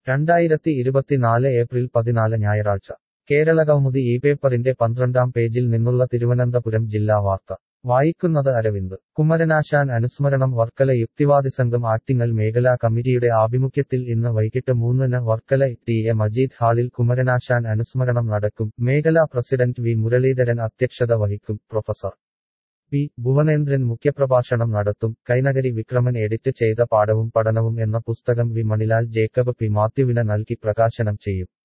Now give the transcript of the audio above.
രണ്ടായിരത്തി ഇരുപത്തിനാല് ഏപ്രിൽ പതിനാല് ഞായറാഴ്ച കേരളകൗമുദി ഈ പേപ്പറിന്റെ പന്ത്രണ്ടാം പേജിൽ നിന്നുള്ള തിരുവനന്തപുരം ജില്ലാ വാർത്ത വായിക്കുന്നത് അരവിന്ദ് കുമരനാശാൻ അനുസ്മരണം വർക്കല യുക്തിവാദി സംഘം ആറ്റിങ്ങൽ മേഖലാ കമ്മിറ്റിയുടെ ആഭിമുഖ്യത്തിൽ ഇന്ന് വൈകിട്ട് മൂന്നിന് വർക്കല ടി എ മജീദ് ഹാളിൽ കുമരനാശാൻ അനുസ്മരണം നടക്കും മേഖലാ പ്രസിഡന്റ് വി മുരളീധരൻ അധ്യക്ഷത വഹിക്കും പ്രൊഫസർ പി ഭുവനേന്ദ്രൻ മുഖ്യപ്രഭാഷണം നടത്തും കൈനകരി വിക്രമൻ എഡിറ്റ് ചെയ്ത പാഠവും പഠനവും എന്ന പുസ്തകം വി മണിലാൽ ജേക്കബ് പി മാത്യുവിന് നൽകി പ്രകാശനം ചെയ്യും